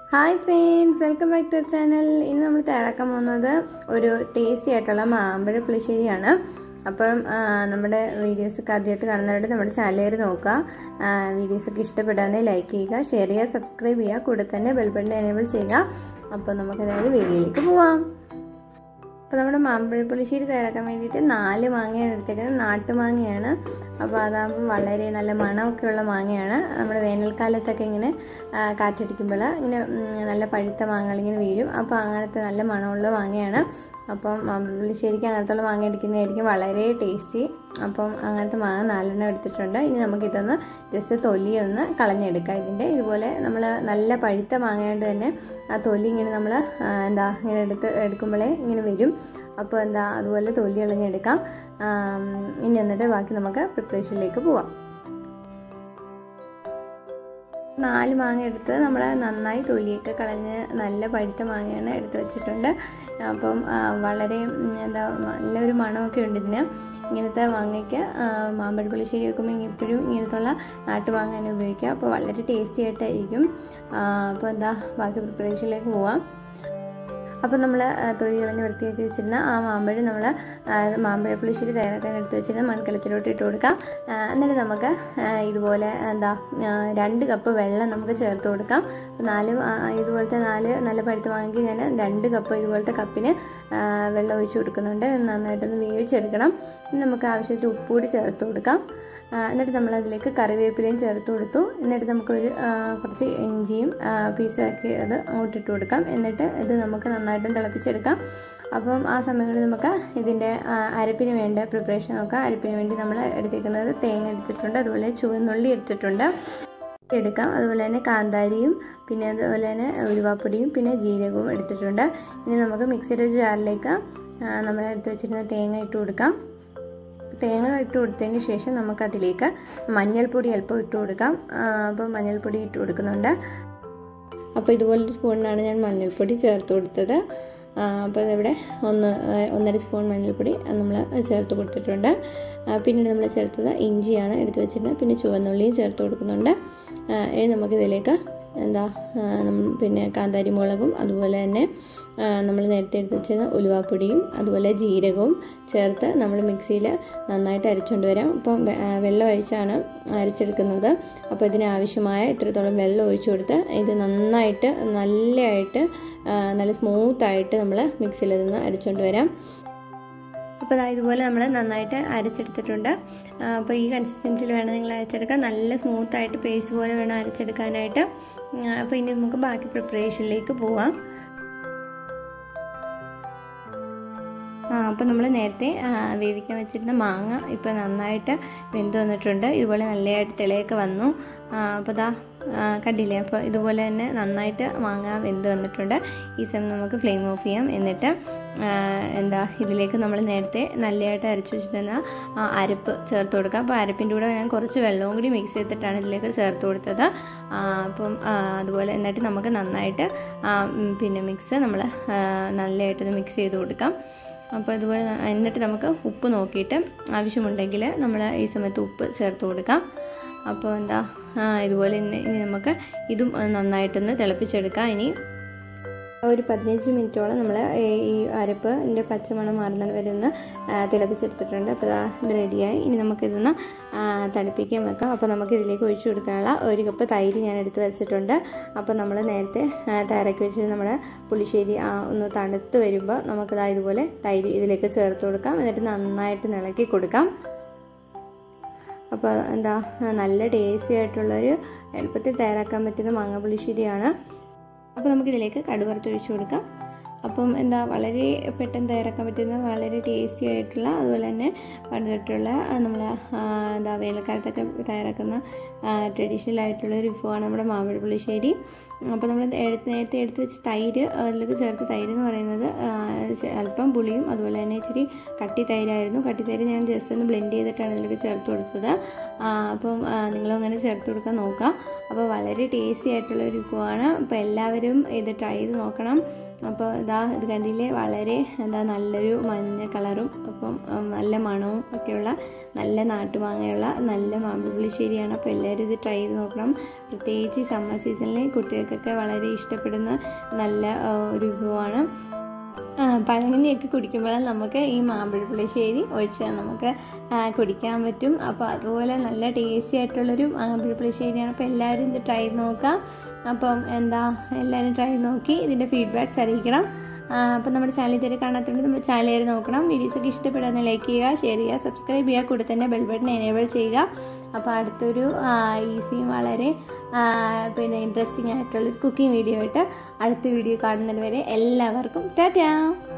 hi friends welcome back to channel ഇന്ന് നമ്മൾ തയ്യാറാക്കാൻ പോകുന്നത് ഒരു ടേസ്റ്റി ആയിട്ടുള്ള മാമ്പഴ പുളിശ്ശേരിയാണ് അപ്പം ആ, നമ്മുടെ വീഡിയോസൊക്കെ ആദ്യമായിട്ട് കാണുന്നവരുടെ നമ്മുടെ ചാനൽ കയറി നോക്കുക വീഡിയോസൊക്കെ ഇഷ്ടപ്പെടാതെ ലൈക്ക് ചെയ്യുക ഷെയർ ചെയ്യുക സബ്സ്ക്രൈബ് ചെയ്യുക കൂടെ തന്നെ ബെൽ ബട്ടൺ എനേബിൾ ചെയ്യുക അപ്പോൾ നമുക്ക് അതായത് വീഡിയോയിലേക്ക് പോവാം അപ്പോൾ നമ്മുടെ മാമ്പഴ പുളിശ്ശേരി തയ്യാറാക്കാൻ വേണ്ടിയിട്ട് നാല് മാങ്ങയാണ് എടുത്തേക്കുന്നത് നാട്ടുമാങ്ങയാണ് അപ്പോൾ അതാകുമ്പോൾ വളരെ നല്ല മണമൊക്കെയുള്ള മാങ്ങയാണ് നമ്മുടെ വേനൽക്കാലത്തൊക്കെ ഇങ്ങനെ ആ, കാറ്റടിക്കുമ്പോൾ ഇങ്ങനെ ഉം, നല്ല പഴുത്ത മാങ്ങകൾ ഇങ്ങനെ വീഴും അപ്പോൾ അങ്ങനത്തെ നല്ല മണമുള്ള മാങ്ങയാണ് അപ്പം മാമ്പഴ പുളിശ്ശേരിക്ക് അങ്ങനത്തുള്ള മാങ്ങ അടിക്കുന്നതായിരിക്കും വളരെ ടേസ്റ്റി അപ്പം അങ്ങനത്തെ മാങ്ങ നാലെണ്ണം എടുത്തിട്ടുണ്ട് ഇനി നമുക്കിതൊന്ന് ജസ്റ്റ് തൊലി ഒന്ന് കളഞ്ഞെടുക്കാം ഇതിൻ്റെ ഇതുപോലെ നമ്മൾ നല്ല പഴുത്ത മാങ്ങയോണ്ട് തന്നെ ആ തൊലി ഇങ്ങനെ നമ്മൾ എന്താ ഇങ്ങനെ എടുത്ത് എടുക്കുമ്പോഴേ ഇങ്ങനെ വരും അപ്പോൾ എന്താ അതുപോലെ തൊലി കളഞ്ഞെടുക്കാം ആം, ഇനി എന്നിട്ട് ബാക്കി നമുക്ക് പ്രിപ്പറേഷനിലേക്ക് പോവാം നാല് മാങ്ങ എടുത്ത് നമ്മൾ നന്നായി തൊലിയൊക്കെ കളഞ്ഞ് നല്ല പഴുത്ത മാങ്ങയാണ് എടുത്ത് വെച്ചിട്ടുണ്ട് അപ്പം ആ, വളരെ ഉം, എന്താ നല്ലൊരു മണമൊക്കെ ഉണ്ട് ഇതിന് ഇങ്ങനത്തെ മാങ്ങയ്ക്ക് ആ, മാമ്പഴ പുളിശ്ശേരി വെക്കുമ്പോൾ എപ്പോഴും ഇങ്ങനത്തുള്ള നാട്ടുമാങ്ങ തന്നെ ഉപയോഗിക്കുക അപ്പോൾ വളരെ ടേസ്റ്റി ആയിട്ടായിരിക്കും ആ, അപ്പോൾ എന്താ ബാക്കി പ്രിപ്പറേഷനിലേക്ക് പോവാം അപ്പോൾ നമ്മൾ തൊലി കളഞ്ഞ് വൃത്തിയാക്കി വെച്ചിരുന്ന ആ മാമ്പഴം നമ്മൾ മാമ്പഴ പുളിശ്ശേരി തയ്യാറാക്കാൻ എടുത്ത് വെച്ചിരുന്ന മൺകലത്തിലോട്ട് ഇട്ട് കൊടുക്കാം ആ, എന്നിട്ട് നമുക്ക് ആ, ഇതുപോലെ എന്താ ആ, രണ്ട് കപ്പ് വെള്ളം നമുക്ക് ചേർത്ത് കൊടുക്കാം അപ്പോൾ നാല് ആ, ഇതുപോലത്തെ നാല് നല്ല പഴുത്ത് വാങ്ങി ഞാൻ രണ്ട് കപ്പ് ഇതുപോലത്തെ കപ്പിന് ആ, വെള്ളം ഒഴിച്ച് കൊടുക്കുന്നുണ്ട് നന്നായിട്ടൊന്ന് വേവിച്ചെടുക്കണം ഇനി നമുക്ക് ആവശ്യത്തിന് ഉപ്പ് കൂടി ചേർത്ത് കൊടുക്കാം ആ, എന്നിട്ട് നമ്മൾ അതിലേക്ക് കറിവേപ്പിലയും ചേർത്ത് കൊടുത്തു എന്നിട്ട് നമുക്കൊരു ആ, കുറച്ച് ഇഞ്ചിയും ആ, പീസാക്കി അത് അങ്ങോട്ട് ഇട്ട് കൊടുക്കാം എന്നിട്ട് ഇത് നമുക്ക് നന്നായിട്ടും തിളപ്പിച്ചെടുക്കാം അപ്പം ആ സമയം കൊണ്ട് നമുക്ക് ഇതിൻ്റെ ആ, അരപ്പിന് വേണ്ട പ്രിപ്പറേഷൻ നോക്കാം അരപ്പിന് വേണ്ടി നമ്മൾ എടുത്തേക്കുന്നത് തേങ്ങ എടുത്തിട്ടുണ്ട് അതുപോലെ ചുവന്നുള്ളി എടുത്തിട്ടുണ്ട് എടുക്കാം അതുപോലെ തന്നെ കാന്താരിയും പിന്നെ അതുപോലെ തന്നെ ഉലുവാപ്പൊടിയും പിന്നെ ജീരകവും എടുത്തിട്ടുണ്ട് ഇനി നമുക്ക് മിക്സിയുടെ ജാറിലേക്ക് നമ്മൾ എടുത്ത് വെച്ചിരുന്ന തേങ്ങ ഇട്ട് കൊടുക്കാം തേങ്ങ ഇട്ട് കൊടുത്തതിന് ശേഷം നമുക്കതിലേക്ക് മഞ്ഞൾപ്പൊടി അല്പം ഇട്ട് കൊടുക്കാം ആ, അപ്പോൾ മഞ്ഞൾപ്പൊടി ഇട്ട് കൊടുക്കുന്നുണ്ട് അപ്പോൾ ഇതുപോലൊരു സ്പൂണിനാണ് ഞാൻ മഞ്ഞൾപ്പൊടി ചേർത്ത് കൊടുത്തത് ആ, അപ്പോൾ ഇതിവിടെ ഒന്ന് ആ, ഒന്നര സ്പൂൺ മഞ്ഞൾപ്പൊടി നമ്മൾ ചേർത്ത് കൊടുത്തിട്ടുണ്ട് ആ, പിന്നീട് നമ്മൾ ചേർത്തത് ഇഞ്ചിയാണ് എടുത്ത് വെച്ചിരുന്നത് പിന്നെ ചുവന്നുള്ളിയും ചേർത്ത് കൊടുക്കുന്നുണ്ട് ആ, ഇനി നമുക്കിതിലേക്ക് എന്താ ആ, നം- പിന്നെ കാന്താരി മുളകും അതുപോലെ തന്നെ നമ്മൾ നേരത്തെ എടുത്ത് വെച്ചിരുന്ന ഉലുവാപ്പൊടിയും അതുപോലെ ജീരകവും ചേർത്ത് നമ്മൾ മിക്സിയിൽ നന്നായിട്ട് അരച്ചുകൊണ്ട് വരാം അപ്പം വെ- ആ, വെള്ളം ഒഴിച്ചാണ് അരച്ചെടുക്കുന്നത് അപ്പോൾ ഇതിന് ആവശ്യമായ ഇത്രത്തോളം വെള്ളം ഒഴിച്ചു കൊടുത്ത് ഇത് നന്നായിട്ട് നല്ലതായിട്ട് ആ, നല്ല സ്മൂത്തായിട്ട് നമ്മൾ മിക്സിയിൽ നിന്ന് അരച്ചുകൊണ്ട് വരാം അപ്പോൾ അതാ ഇതുപോലെ നമ്മൾ നന്നായിട്ട് അരച്ചെടുത്തിട്ടുണ്ട് ആ, അപ്പോൾ ഈ കൺസിസ്റ്റൻസിയിൽ വേണം നിങ്ങൾ അരച്ചെടുക്കാൻ നല്ല സ്മൂത്തായിട്ട് പേസ്റ്റ് പോലെ വേണം അരച്ചെടുക്കാനായിട്ട് ആ, അപ്പോൾ ഇനി നമുക്ക് ബാക്കി പ്രിപ്പറേഷനിലേക്ക് പോവാം ആ അപ്പോൾ നമ്മൾ നേരത്തെ ആ, വേവിക്കാൻ വെച്ചിരുന്ന മാങ്ങ ഇപ്പോൾ നന്നായിട്ട് വെന്ത് വന്നിട്ടുണ്ട് ഇതുപോലെ നല്ലതായിട്ട് തിളയൊക്കെ വന്നു ആ, അപ്പോൾ ദാ ആ, കണ്ടില്ലേ അപ്പോൾ ഇതുപോലെ തന്നെ നന്നായിട്ട് മാങ്ങ വെന്ത് വന്നിട്ടുണ്ട് ഈ സമയം നമുക്ക് ഫ്ലെയിം ഓഫ് ചെയ്യാം എന്നിട്ട് ആ, എന്താ ഇതിലേക്ക് നമ്മൾ നേരത്തെ നല്ലതായിട്ട് അരച്ചു വെച്ചിരുന്ന ആ അരപ്പ് ചേർത്ത് കൊടുക്കാം അപ്പോൾ അരപ്പിൻ്റെ കൂടെ ഞാൻ കുറച്ച് വെള്ളവും കൂടി മിക്സ് ചെയ്തിട്ടാണ് ഇതിലേക്ക് ചേർത്ത് കൊടുത്തത് ആ, അപ്പം ആ, അതുപോലെ എന്നിട്ട് നമുക്ക് നന്നായിട്ട് ആ, ഉം, പിന്നെ മിക്സ് നമ്മൾ നല്ലതായിട്ടൊന്ന് മിക്സ് ചെയ്ത് കൊടുക്കാം അപ്പോൾ ഇതുപോലെ ന- എന്നിട്ട് നമുക്ക് ഉപ്പ് നോക്കിയിട്ട് ആവശ്യമുണ്ടെങ്കിൽ നമ്മൾ ഈ സമയത്ത് ഉപ്പ് ചേർത്ത് കൊടുക്കാം അപ്പോൾ എന്താ ആ, ഇതുപോലെ ഇനി ഇനി നമുക്ക് ഇതും ഒന്ന് നന്നായിട്ടൊന്ന് തിളപ്പിച്ചെടുക്കാം ഇനി ഒരു പതിനഞ്ച് മിനിറ്റോളം നമ്മൾ ഈ അരപ്പ് ഇതിൻ്റെ പച്ചമണം മാറുന്നത് വരെ ഒന്ന് ആ, തിളപ്പിച്ചെടുത്തിട്ടുണ്ട് അപ്പോൾ ദാ ഇത് റെഡിയായി ഇനി നമുക്കിതൊന്ന് ആ, തണുപ്പിക്കാൻ വെക്കാം അപ്പോൾ നമുക്ക് ഇതിലേക്ക് ഒഴിച്ചു കൊടുക്കാനുള്ള ഒരു കപ്പ് തൈര് ഞാൻ എടുത്ത് വെച്ചിട്ടുണ്ട് അപ്പോൾ നമ്മൾ നേരത്തെ ആ, തയ്യാറാക്കി വെച്ചിട്ട് നമ്മുടെ പുളിശ്ശേരി ആ ഒന്ന് തണുത്ത് വരുമ്പോൾ നമുക്കിതാ ഇതുപോലെ തൈര് ഇതിലേക്ക് ചേർത്ത് കൊടുക്കാം എന്നിട്ട് നന്നായിട്ട് ഇളക്കി കൊടുക്കാം അപ്പോൾ എന്താ നല്ല ടേസ്റ്റി ആയിട്ടുള്ളൊരു എളുപ്പത്തിൽ തയ്യാറാക്കാൻ പറ്റുന്ന മാങ്ങ പുളിശ്ശേരിയാണ് അപ്പോൾ നമുക്കിതിലേക്ക് കടുവറുത്ത് ഒഴിച്ചു കൊടുക്കാം അപ്പം എന്താ വളരെ പെട്ടെന്ന് തയ്യാറാക്കാൻ പറ്റുന്ന വളരെ ടേസ്റ്റി ആയിട്ടുള്ള അതുപോലെ തന്നെ പണ്ടുതൊട്ടുള്ള നമ്മൾ എന്താ വേനൽക്കാലത്തൊക്കെ തയ്യാറാക്കുന്ന ട്രഡീഷണൽ ആയിട്ടുള്ള ഒരു വിഭവമാണ് നമ്മുടെ മാമ്പഴ പുളിശ്ശേരി അപ്പോൾ നമ്മൾ എടുത്ത് നേരത്തെ എടുത്ത് വെച്ച് തൈര് അതിലേക്ക് ചേർത്ത് തൈര് എന്ന് പറയുന്നത് ആ, ചെ- അല്പം പുളിയും അതുപോലെ തന്നെ ഇച്ചിരി കട്ടി തൈരായിരുന്നു കട്ടി തൈര് ഞാൻ ജസ്റ്റ് ഒന്ന് ബ്ലെൻഡ് ചെയ്തിട്ടാണ് ഇതിലേക്ക് ചേർത്ത് കൊടുത്തത് ആ, അപ്പം ആ, നിങ്ങളും അങ്ങനെ ചേർത്ത് കൊടുക്കാൻ നോക്കാം അപ്പോൾ വളരെ ടേസ്റ്റി ആയിട്ടുള്ള ഒരു വിഭവമാണ് അപ്പോൾ എല്ലാവരും ഇത് ട്രൈ ചെയ്ത് നോക്കണം അപ്പോൾ ഇതാ ഇത് കണ്ടില്ലേ വളരെ എന്താ നല്ലൊരു മഞ്ഞ കളറും അപ്പം ഉം, നല്ല മണവും ഒക്കെയുള്ള നല്ല നാട്ടുമാങ്ങയുള്ള നല്ല മാമ്പഴ പുളിശ്ശേരിയാണ് അപ്പോൾ എല്ലാവരും എല്ലാവരും ഇത് ട്രൈ ചെയ്ത് നോക്കണം പ്രത്യേകിച്ച് ഈ സമ്മർ സീസണിൽ കുട്ടികൾക്കൊക്കെ വളരെ ഇഷ്ടപ്പെടുന്ന നല്ല ആ, ഒരു വിഭവമാണ് ആ, പഴങ്കഞ്ഞിയൊക്കെ കുടിക്കുമ്പോൾ നമുക്ക് ഈ മാമ്പഴ പുളിശ്ശേരി ഒഴിച്ച് നമുക്ക് ആ, കുടിക്കാൻ പറ്റും അപ്പോൾ അതുപോലെ നല്ല ടേസ്റ്റി ആയിട്ടുള്ളൊരു മാമ്പഴ പുളിശ്ശേരിയാണ് അപ്പോൾ എല്ലാവരും ഇത് ട്രൈ ചെയ്ത് നോക്കാം അപ്പം എന്താ എല്ലാവരും ട്രൈ ചെയ്ത് നോക്കി ഇതിൻ്റെ ഫീഡ്ബാക്ക്സ് അറിയിക്കണം അപ്പോൾ നമ്മുടെ ചാനൽ ഇതുവരെ കാണാത്തതുകൊണ്ട് നമ്മുടെ ചാനൽ കയറി നോക്കണം വീഡിയോസൊക്കെ ഇഷ്ടപ്പെടുന്ന ലൈക്ക് ചെയ്യുക ഷെയർ ചെയ്യുക സബ്സ്ക്രൈബ് ചെയ്യുക കൂടെ തന്നെ ബെൽ ബട്ടൺ എനേബിൾ ചെയ്യുക അപ്പോൾ അടുത്തൊരു ഈസിയും വളരെ ആ, പിന്നെ ഇൻട്രസ്റ്റിംഗ് ആയിട്ടുള്ളൊരു കുക്കിംഗ് വീഡിയോ ആയിട്ട് അടുത്ത വീഡിയോ കാണുന്നത് വരെ എല്ലാവർക്കും ടാറ്റാ